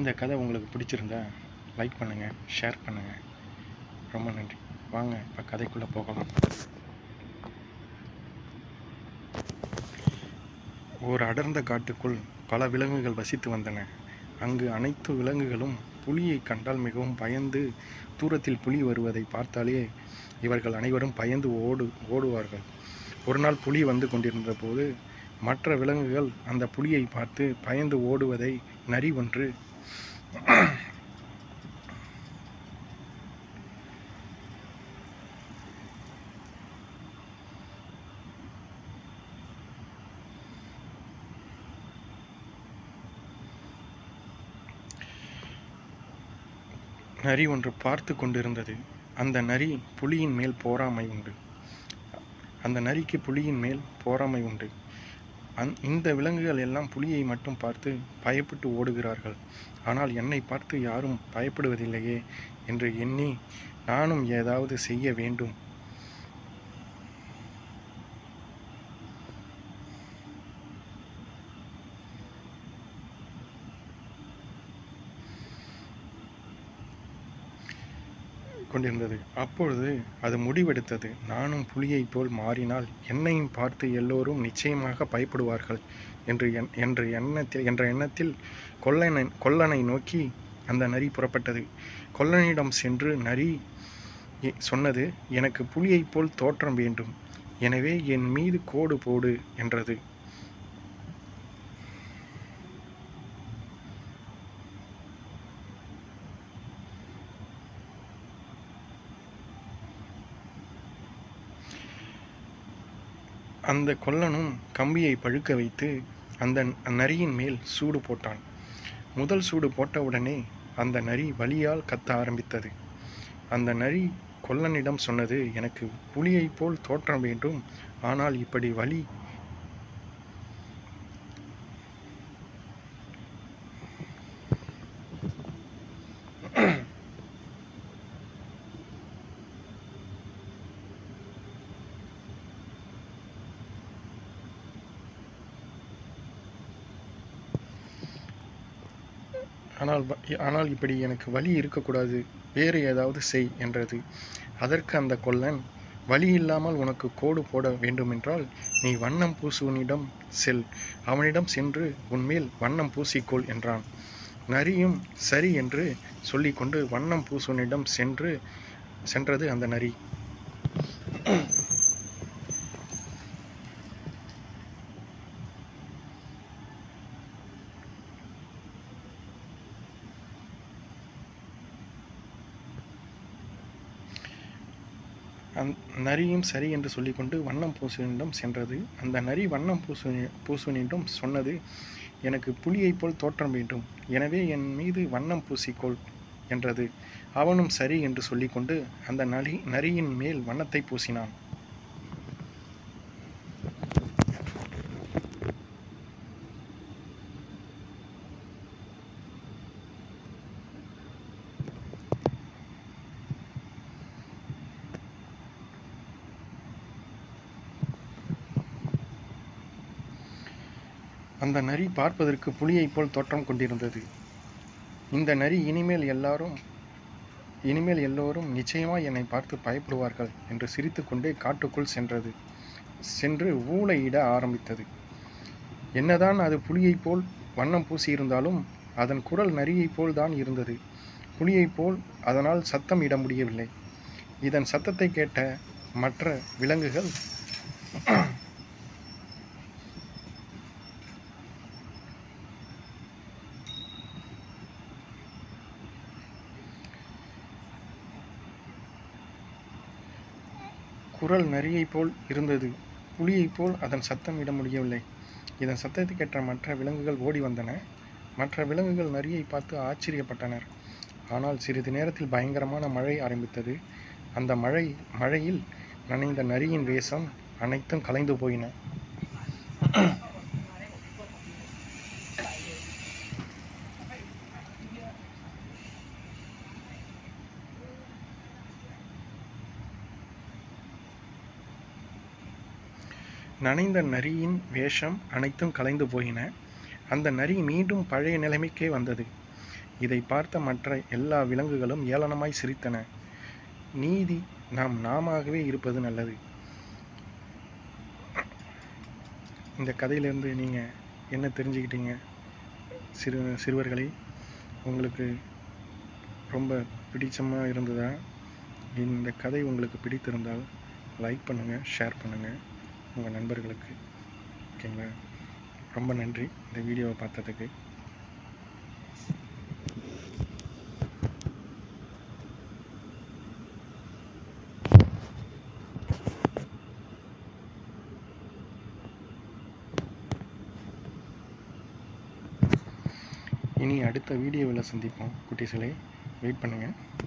இந்த கதை உங்களுக்கு பிடிச்சிருந்தா லைக் பண்ணுங்கள் ஷேர் பண்ணுங்கள் ரொம்ப நன்றி வாங்க இப்போ கதைக்குள்ளே போகலாம் ஒரு அடர்ந்த காட்டுக்குள் பல விலங்குகள் வசித்து வந்தன அங்கு அனைத்து விலங்குகளும் புலியை கண்டால் மிகவும் பயந்து தூரத்தில் புலி வருவதை பார்த்தாலே இவர்கள் அனைவரும் பயந்து ஓடு ஓடுவார்கள் ஒரு நாள் புலி வந்து கொண்டிருந்த போது மற்ற விலங்குகள் அந்த புலியை பார்த்து பயந்து ஓடுவதை நரி ஒன்று நரி ஒன்று பார்த்து கொண்டிருந்தது அந்த நரி புலியின் மேல் போராமை உண்டு அந்த நரிக்கு புலியின் மேல் போராமை உண்டு அந் இந்த விலங்குகள் எல்லாம் புலியை மட்டும் பார்த்து பயப்பட்டு ஓடுகிறார்கள் ஆனால் என்னை பார்த்து யாரும் பயப்படுவதில்லையே என்று எண்ணி நானும் ஏதாவது செய்ய வேண்டும் கொண்டிருந்தது அப்பொழுது அது முடிவெடுத்தது நானும் புலியைப் போல் மாறினால் என்னையும் பார்த்து எல்லோரும் நிச்சயமாக பயப்படுவார்கள் என்று என் என்ற எண்ணத்தில் என்ற எண்ணத்தில் கொல்லனை கொல்லனை நோக்கி அந்த நரி புறப்பட்டது கொல்லனிடம் சென்று நரி எ- சொன்னது எனக்கு புலியைப் போல் தோற்றம் வேண்டும் எனவே என் மீது கோடு போடு என்றது அந்த கொல்லனும் கம்பியை பழுக்க வைத்து அந்த நரியின் மேல் சூடு போட்டான் முதல் சூடு போட்டவுடனே அந்த நரி வலியால் கத்த ஆரம்பித்தது அந்த நரி கொல்லனிடம் சொன்னது எனக்கு புலியைப் போல் தோற்றம் வேண்டும் ஆனால் இப்படி வலி ஆனால் வ- ஆனால் இப்படி எனக்கு வலி இருக்கக்கூடாது வேறு ஏதாவது செய் என்றது அதற்கு அந்த கொல்லன் வலி இல்லாமல் உனக்கு கோடு போட வேண்டுமென்றால் நீ வண்ணம் பூசுவனிடம் செல் அவனிடம் சென்று உன்மேல் வண்ணம் பூசிக்கொள் என்றான் நரியும் சரி என்று சொல்லிக்கொண்டு வண்ணம் பூசுவனிடம் சென்று சென்றது அந்த நரி அந் நரியும் சரி என்று சொல்லிக்கொண்டு வண்ணம் பூசுவனிடம் சென்றது அந்த நரி வண்ணம் பூசு பூசுவனிடம் சொன்னது எனக்கு புலியைப் போல் தோற்றம் வேண்டும் எனவே என் மீது வண்ணம் பூசிக்கொள் என்றது அவனும் சரி என்று சொல்லிக்கொண்டு அந்த நரி நரியின் மேல் வண்ணத்தை பூசினான் அந்த நரி பார்ப்பதற்கு புலியைப் போல் தோற்றம் கொண்டிருந்தது இந்த நரி இனிமேல் எல்லாரும் இனிமேல் எல்லோரும் நிச்சயமாக என்னை பார்த்து பயப்படுவார்கள் என்று சிரித்துக்கொண்டே காட்டுக்குள் சென்றது சென்று ஊளையிட ஆரம்பித்தது என்னதான் அது புலியைப் போல் வண்ணம் பூசியிருந்தாலும் அதன் குரல் நரியைப் போல் தான் இருந்தது புலியைப் போல் அதனால் சத்தம் இட முடியவில்லை இதன் சத்தத்தை கேட்ட மற்ற விலங்குகள் குரல் நரியைப் போல் இருந்தது புலியைப் போல் அதன் சத்தம் இட முடியவில்லை இதன் சத்தத்தை கேட்ட மற்ற விலங்குகள் ஓடி வந்தன மற்ற விலங்குகள் நரியை பார்த்து ஆச்சரியப்பட்டனர் ஆனால் சிறிது நேரத்தில் பயங்கரமான மழை ஆரம்பித்தது அந்த மழை மழையில் நனைந்த நரியின் வேஷம் அனைத்தும் கலைந்து போயின நனைந்த நரியின் வேஷம் அனைத்தும் கலைந்து போயின அந்த நரி மீண்டும் பழைய நிலைமைக்கே வந்தது இதை பார்த்த மற்ற எல்லா விலங்குகளும் ஏளனமாய் சிரித்தன நீதி நாம் நாமாகவே இருப்பது நல்லது இந்த கதையிலேருந்து நீங்கள் என்ன தெரிஞ்சுக்கிட்டீங்க சிறு சிறுவர்களே உங்களுக்கு ரொம்ப பிடிச்சமாக இருந்ததா இந்த கதை உங்களுக்கு பிடித்திருந்தால் லைக் பண்ணுங்கள் ஷேர் பண்ணுங்கள் உங்கள் நண்பர்களுக்கு ஓகேங்களா ரொம்ப நன்றி இந்த வீடியோவை பார்த்ததுக்கு இனி அடுத்த வீடியோவில் சந்திப்போம் குட்டீஸ்களே வெயிட் பண்ணுங்கள்